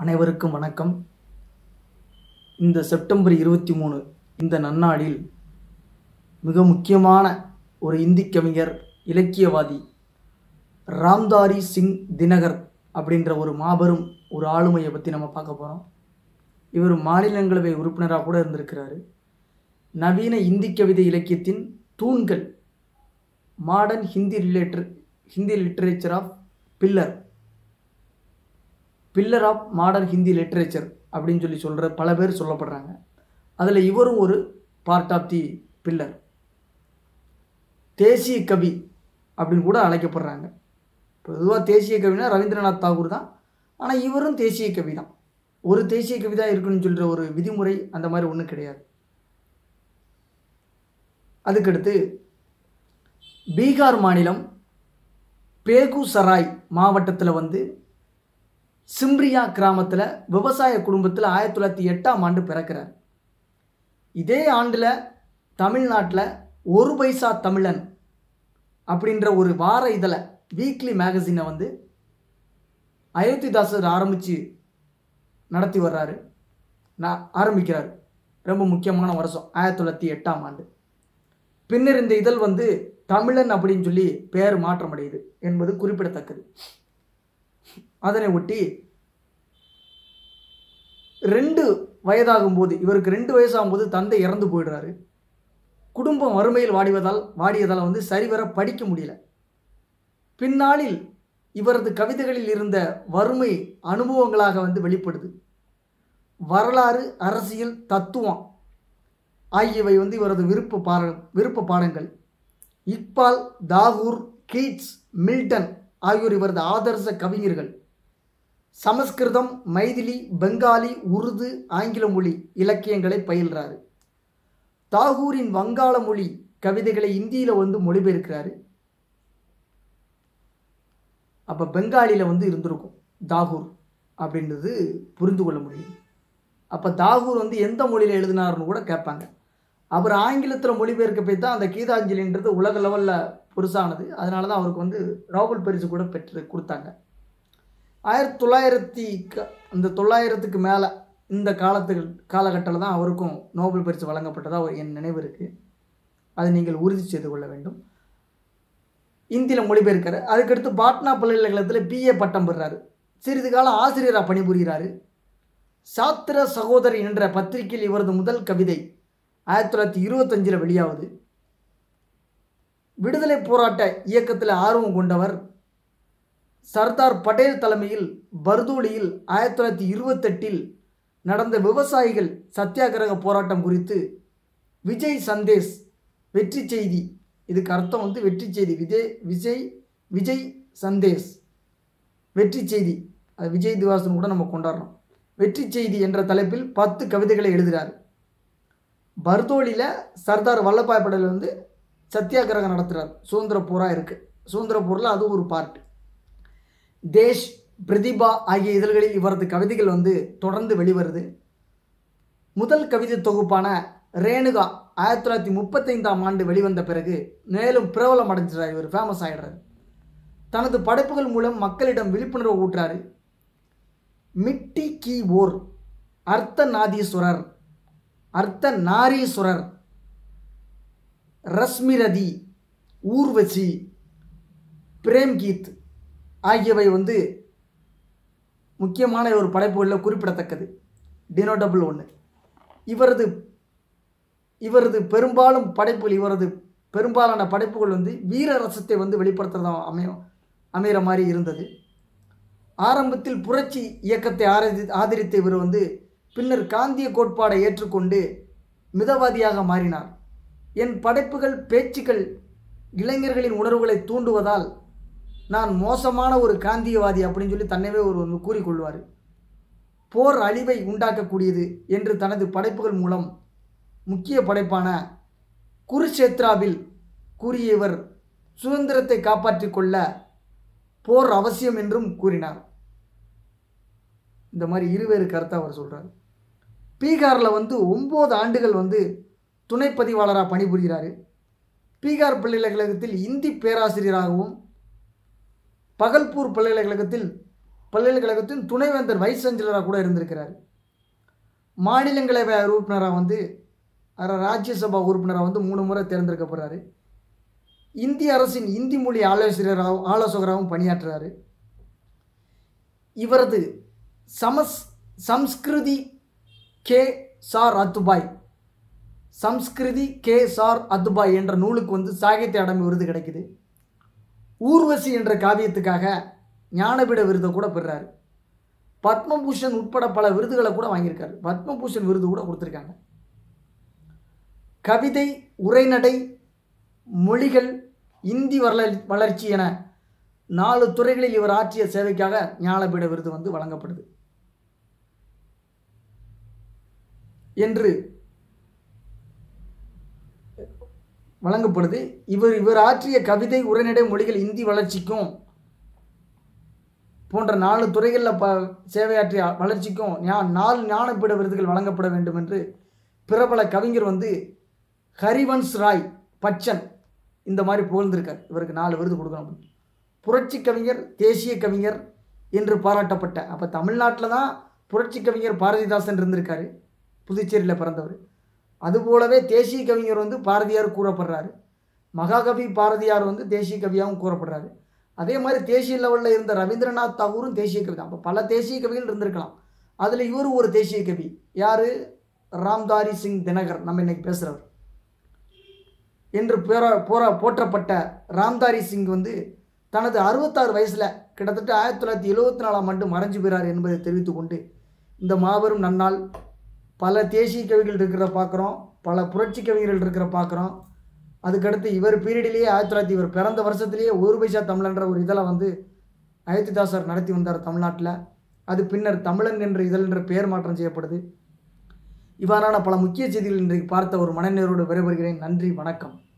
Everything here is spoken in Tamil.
அனைவருக்கும் வணக்கம் இந்த செப்டம்பர் இருபத்தி மூணு இந்த நன்னாளில் மிக முக்கியமான ஒரு இந்தி கவிஞர் இலக்கியவாதி ராம்தாரி சிங் தினகர் அப்படின்ற ஒரு மாபெரும் ஒரு ஆளுமையை பற்றி நம்ம பார்க்க போகிறோம் இவர் மாநிலங்களவை உறுப்பினராக கூட இருந்திருக்கிறாரு நவீன இந்தி கவிதை இலக்கியத்தின் தூண்கள் modern Hindi literature Hindi literature of pillar pillar of modern Hindi literature அப்படின்னு சொல்லி சொல்கிற பல பேர் சொல்லப்படுறாங்க அதில் இவரும் ஒரு பார்ட் ஆஃப் தி பில்லர் தேசிய கவி அப்படின்னு கூட அழைக்கப்படுறாங்க பொதுவாக தேசிய கவினா ரவீந்திரநாத் தாகூர் தான் ஆனால் இவரும் தேசிய கவி தான் ஒரு தேசிய கவி தான் இருக்குன்னு சொல்கிற ஒரு விதிமுறை அந்த மாதிரி ஒன்றும் கிடையாது அதுக்கடுத்து பீகார் மாநிலம் பேகுசராய் மாவட்டத்தில் வந்து சிம்ரியா கிராமத்தில் விவசாய குடும்பத்தில் ஆயிரத்தி தொள்ளாயிரத்தி எட்டாம் ஆண்டு பிறக்கிறார் இதே ஆண்டில் தமிழ்நாட்டில் ஒரு பைசா தமிழன் அப்படின்ற ஒரு வார இதழை வீக்லி மேகசினை வந்து அயோத்திதாசர் ஆரம்பித்து நடத்தி வர்றாரு நான் ஆரம்பிக்கிறார் ரொம்ப முக்கியமான வருஷம் ஆயிரத்தி தொள்ளாயிரத்தி எட்டாம் ஆண்டு பின்னர் இந்த இதழ் வந்து தமிழன் அப்படின்னு சொல்லி பெயர் மாற்றமடையுது என்பது குறிப்பிடத்தக்கது அதனை ஒட்டி ரெண்டு வயதாகும் போது இவருக்கு ரெண்டு வயசாகும் போது தந்தை இறந்து போயிடுறாரு குடும்பம் வறுமையில் வாடிவதால் வாடியதால் வந்து சரிவர படிக்க முடியல பின்னாளில் இவரது கவிதைகளில் இருந்த வறுமை அனுபவங்களாக வந்து வெளிப்படுது வரலாறு அரசியல் தத்துவம் ஆகியவை வந்து இவரது விருப்ப பாட விருப்ப பாடங்கள் இக்பால் தாகூர் கீட்ஸ் மில்டன் ஆகியோர் இவரது ஆதர்ச கவிஞர்கள் சமஸ்கிருதம் மைதிலி பெங்காலி உருது ஆங்கில மொழி இலக்கியங்களை பயில்றாரு தாகூரின் வங்காள மொழி கவிதைகளை இந்தியில் வந்து மொழிபெயர்க்கிறாரு அப்போ பெங்காலியில் வந்து இருந்திருக்கும் தாகூர் அப்படின்றது புரிந்து கொள்ள முடியும் அப்போ தாகூர் வந்து எந்த மொழியில் எழுதினார்னு கூட கேட்பாங்க அவர் ஆங்கிலத்தில் மொழிபெயர்க்க போய் தான் அந்த கீதாஞ்சலின்றது உலக லெவலில் புதுசானது அதனால தான் அவருக்கு வந்து நோபல் பரிசு கூட பெற்று கொடுத்தாங்க ஆயிரத்தி தொள்ளாயிரத்தி க அந்த தொள்ளாயிரத்துக்கு மேலே இந்த காலத்துக்கு காலகட்டத்தில் தான் அவருக்கும் நோபல் பரிசு வழங்கப்பட்டதாக என் நினைவு இருக்குது அதை நீங்கள் உறுதி செய்து கொள்ள வேண்டும் இந்தியில் மொழிபெயர்க்கிறார் அதுக்கடுத்து பாட்னா பல்கலைக்கழகத்தில் பிஏ பட்டம் பெறுறாரு சிறிது காலம் ஆசிரியராக பணிபுரிகிறாரு சாத்திர சகோதரி என்ற பத்திரிகையில் இவரது முதல் கவிதை ஆயிரத்தி தொள்ளாயிரத்தி இருபத்தஞ்சில் வெளியாகுது விடுதலை போராட்ட இயக்கத்தில் ஆர்வம் கொண்டவர் சர்தார் பட்டேல் தலைமையில் பர்தூலியில் ஆயிரத்தி தொள்ளாயிரத்தி இருபத்தெட்டில் நடந்த விவசாயிகள் சத்தியாகிரக போராட்டம் குறித்து விஜய் சந்தேஷ் வெற்றி செய்தி இதுக்கு அர்த்தம் வந்து வெற்றி செய்தி விஜய் விஜய் விஜய் சந்தேஷ் வெற்றி செய்தி அது விஜய் திவாசன் கூட நம்ம கொண்டாடுறோம் வெற்றி செய்தி என்ற தலைப்பில் பத்து கவிதைகளை எழுதுகிறார் பர்தோலியில் சர்தார் வல்லபாய் பட்டேல் வந்து சத்தியாகிரகம் நடத்துகிறார் சுதந்திர போராக இருக்குது சுதந்திர போரில் அது ஒரு பார்ட் தேஷ் பிரதிபா ஆகிய இதழ்களில் இவரது கவிதைகள் வந்து தொடர்ந்து வெளிவருது முதல் கவிதை தொகுப்பான ரேணுகா ஆயிரத்தி தொள்ளாயிரத்தி முப்பத்தைந்தாம் ஆண்டு வெளிவந்த பிறகு மேலும் பிரபலம் அடைஞ்சிறார் இவர் ஃபேமஸ் ஆகிடுறாரு தனது படைப்புகள் மூலம் மக்களிடம் விழிப்புணர்வு ஊட்டுறாரு மிட்டி கி ஓர் அர்த்த நாதீஸ்வரர் அர்த்த நாரீஸ்வரர் ரஸ்மிரதி ஊர்வசி பிரேம்கீத் ஆகியவை வந்து முக்கியமான ஒரு படைப்புகளில் குறிப்பிடத்தக்கது டினோட்டபிள் ஒன்று இவரது இவரது பெரும்பாலும் படைப்புகள் இவரது பெரும்பாலான படைப்புகள் வந்து வீர ரசத்தை வந்து வெளிப்படுத்துறதா அமையும் அமைகிற மாதிரி இருந்தது ஆரம்பத்தில் புரட்சி இயக்கத்தை ஆரதி ஆதரித்த இவர் வந்து பின்னர் காந்திய கோட்பாடை ஏற்றுக்கொண்டு மிதவாதியாக மாறினார் என் படைப்புகள் பேச்சுக்கள் இளைஞர்களின் உணர்வுகளை தூண்டுவதால் நான் மோசமான ஒரு காந்தியவாதி அப்படின்னு சொல்லி தன்னைவே ஒரு கூறிக்கொள்வார் போர் அழிவை உண்டாக்கக்கூடியது என்று தனது படைப்புகள் மூலம் முக்கிய படைப்பான குருஷேத்ராவில் கூறிய இவர் சுதந்திரத்தை காப்பாற்றிக் கொள்ள போர் அவசியம் என்றும் கூறினார் இந்த மாதிரி இருவேறு கருத்தை அவர் சொல்கிறார் பீகாரில் வந்து ஒம்பது ஆண்டுகள் வந்து துணை பதிவாளராக பணிபுரிகிறாரு பீகார் பல்கலைக்கழகத்தில் இந்தி பேராசிரியராகவும் பகல்பூர் பல்கலைக்கழகத்தில் பல்கலைக்கழகத்தின் துணைவேந்தர் வைஸ் சான்சலராக கூட இருந்திருக்கிறார் மாநிலங்களவை உறுப்பினராக வந்து அர- ராஜ்யசபா உறுப்பினராக வந்து மூணு முறை தேர்ந்தெடுக்கப்படுறாரு இந்திய அரசின் இந்தி மொழி ஆலோசகராகவும் ஆலோசகராகவும் பணியாற்றுறாரு இவரது சமஸ் சம்ஸ்கிருதி கே சார் அத்துபாய் சம்ஸ்கிருதி கே சார் அத்துபாய் என்ற நூலுக்கு வந்து சாகித்ய அகாடமி விருது கிடைக்குது ஊர்வசி என்ற காவியத்துக்காக ஞானபீட விருதை கூட பெறுறாரு பத்மபூஷன் உட்பட பல விருதுகளை கூட வாங்கியிருக்காரு பத்மபூஷன் விருது கூட கொடுத்துருக்காங்க கவிதை உரைநடை மொழிகள் இந்தி வள வளர்ச்சி என நாலு துறைகளில் இவர் ஆற்றிய சேவைக்காக ஞானபீட விருது வந்து வழங்கப்படுது என்று வழங்கப்படுது இவர் இவர் ஆற்றிய கவிதை உரைநடை மொழிகள் இந்தி வளர்ச்சிக்கும் போன்ற நாலு துறைகளில் ப சேவையாற்றிய வளர்ச்சிக்கும் ஞா நாலு ஞானப்பீட விருதுகள் வழங்கப்பட வேண்டும் என்று பிரபல கவிஞர் வந்து ஹரிவன்ஸ் ராய் பச்சன் இந்த மாதிரி புகழ்ந்திருக்கார் இவருக்கு நாலு விருது கொடுக்கணும் புரட்சி கவிஞர் தேசிய கவிஞர் என்று பாராட்டப்பட்ட அப்போ தமிழ்நாட்டில் தான் புரட்சி கவிஞர் பாரதிதாசன் இருந்திருக்காரு புதுச்சேரியில் பிறந்தவர் அதுபோலவே தேசிய கவிஞர் வந்து பாரதியார் கூறப்படுறாரு மகாகவி பாரதியார் வந்து தேசிய கவியாகவும் கூறப்படுறாரு அதே மாதிரி தேசிய லெவலில் இருந்த ரவீந்திரநாத் தாகூரும் தேசிய கவி தான் அப்போ பல தேசிய கவிகள் இருந்திருக்கலாம் அதில் இவரும் ஒரு தேசிய கவி யார் ராம்தாரி சிங் தினகர் நம்ம இன்னைக்கு பேசுகிறவர் என்று போரா போரா போற்றப்பட்ட ராம்தாரி சிங் வந்து தனது அறுபத்தாறு வயசில் கிட்டத்தட்ட ஆயிரத்தி தொள்ளாயிரத்தி எழுபத்தி நாலாம் ஆண்டு மறைஞ்சு போகிறார் என்பதை தெரிவித்து கொண்டு இந்த மாபெரும் நன்னாள் பல தேசிய கவிகள் இருக்கிற பார்க்குறோம் பல புரட்சி கவிஞர்கள் இருக்கிற பார்க்குறோம் அதுக்கடுத்து இவர் பீரியடிலேயே ஆயிரத்தி தொள்ளாயிரத்தி இவர் பிறந்த வருஷத்திலேயே ஒரு பைசா தமிழன்ற ஒரு இதழை வந்து அயோத்திதாசர் நடத்தி வந்தார் தமிழ்நாட்டில் அது பின்னர் தமிழன் என்ற இதழ் என்ற பெயர் மாற்றம் செய்யப்படுது இவ்வாறான பல முக்கிய செய்திகள் இன்றைக்கு பார்த்த ஒரு மனநிறைவோடு விடைபெறுகிறேன் நன்றி வணக்கம்